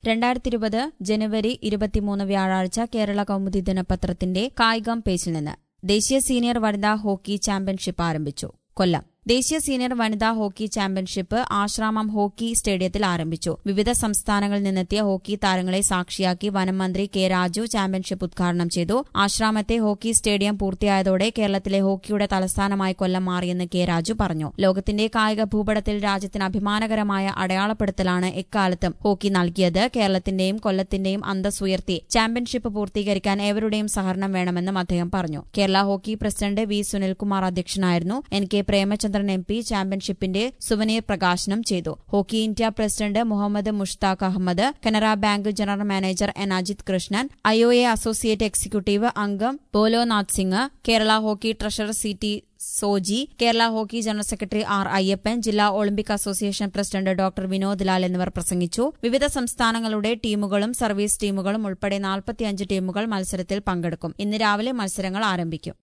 രണ്ടായിരത്തി ഇരുപത് ജനുവരി ഇരുപത്തിമൂന്ന് വ്യാഴാഴ്ച കേരള കൗമുദി ദിനപത്രത്തിന്റെ കായികം പേജിൽ നിന്ന് ദേശീയ സീനിയർ വനിതാ ഹോക്കി ചാമ്പ്യൻഷിപ്പ് ആരംഭിച്ചു കൊല്ലം ദേശീയ സീനിയർ വനിതാ ഹോക്കി ചാമ്പ്യൻഷിപ്പ് ആശ്രാമം ഹോക്കി സ്റ്റേഡിയത്തിൽ ആരംഭിച്ചു വിവിധ സംസ്ഥാനങ്ങളിൽ നിന്നെത്തിയ ഹോക്കി താരങ്ങളെ സാക്ഷിയാക്കി വനം മന്ത്രി കെ രാജു ചാമ്പ്യൻഷിപ്പ് ഉദ്ഘാടനം ചെയ്തു ആശ്രാമത്തെ ഹോക്കി സ്റ്റേഡിയം പൂർത്തിയായതോടെ കേരളത്തിലെ ഹോക്കിയുടെ തലസ്ഥാനമായി കൊല്ലം മാറിയെന്ന് കെ രാജു പറഞ്ഞു ലോകത്തിന്റെ കായിക ഭൂപടത്തിൽ രാജ്യത്തിന് അഭിമാനകരമായ അടയാളപ്പെടുത്തലാണ് എക്കാലത്തും ഹോക്കി നൽകിയത് കേരളത്തിന്റെയും കൊല്ലത്തിന്റെയും അന്തസ്സുയർത്തി ചാമ്പ്യൻഷിപ്പ് പൂർത്തീകരിക്കാൻ ഏവരുടെയും സഹകരണം വേണമെന്നും അദ്ദേഹം പറഞ്ഞു Kerala hockey president V Sunilkumar അധ്യക്ഷനായിരുന്നു N K Premachandran M P ചാമ്പ്യൻഷിപ്പിന്റെ സുവനീർ പ്രകാശനം ചെയ്തു hockey India president Muhammad Mushtaq Ahmed Canara Bank general manager N Ajith Krishnan I O A associate executive അംഗം Bholanath Singh Kerala hockey treasurer C T Soji Kerala hockey general secretary R Ayyappan ജില്ലാ Olympic association president doctor Vinod Lal എന്നിവർ പ്രസംഗിച്ചു വിവിധ സംസ്ഥാനങ്ങളുടെ ടീമുകളും സർവീസ് ടീമുകളും ഉൾപ്പെടെ നാൽപ്പത്തിയഞ്ച് ടീമുകൾ മത്സരത്തിൽ പങ്കെടുക്കും ഇന്ന് രാവിലെ മത്സരങ്ങൾ ആരംഭിക്കും